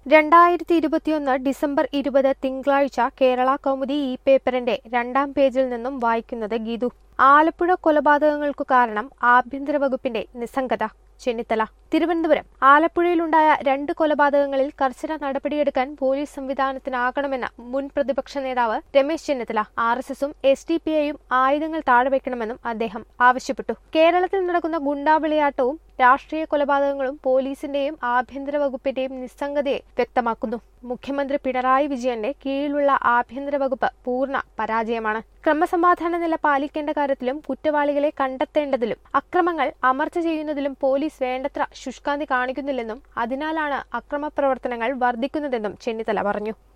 രണ്ടായിരത്തി ഇരുപത്തിയൊന്ന് ഡിസംബർ ഇരുപത് തിങ്കളാഴ്ച കേരള കൗമുദി ഈ പേപ്പറിന്റെ രണ്ടാം പേജിൽ നിന്നും വായിക്കുന്നത് ഗീതു ആലപ്പുഴ കൊലപാതകങ്ങൾക്കു കാരണം ആഭ്യന്തര വകുപ്പിന്റെ നിസ്സംഗത ചെന്നിത്തല തിരുവനന്തപുരം ആലപ്പുഴയിലുണ്ടായ രണ്ട് കൊലപാതകങ്ങളിൽ കർശന നടപടിയെടുക്കാൻ പോലീസ് സംവിധാനത്തിനാകണമെന്ന് മുൻ പ്രതിപക്ഷ നേതാവ് രമേശ് ചെന്നിത്തല ആർ എസ് എസും എസ് ഡി പി ഐയും ആയുധങ്ങൾ താഴെവെക്കണമെന്നും അദ്ദേഹം ആവശ്യപ്പെട്ടു കേരളത്തിൽ നടക്കുന്ന ഗുണ്ടാവിളയാട്ടവും രാഷ്ട്രീയ കൊലപാതകങ്ങളും പോലീസിന്റെയും ആഭ്യന്തര വകുപ്പിന്റെയും നിസ്സംഗതയെ വ്യക്തമാക്കുന്നു മുഖ്യമന്ത്രി പിണറായി വിജയന്റെ കീഴിലുള്ള ആഭ്യന്തര വകുപ്പ് പൂർണ്ണ പരാജയമാണ് ക്രമസമാധാന നില പാലിക്കേണ്ട കാര്യത്തിലും കുറ്റവാളികളെ കണ്ടെത്തേണ്ടതിലും അക്രമങ്ങൾ അമർച്ച ചെയ്യുന്നതിലും പോലീസ് വേണ്ടത്ര ശുഷ്കാന്തി കാണിക്കുന്നില്ലെന്നും അതിനാലാണ് അക്രമ പ്രവർത്തനങ്ങൾ വർദ്ധിക്കുന്നതെന്നും ചെന്നിത്തല പറഞ്ഞു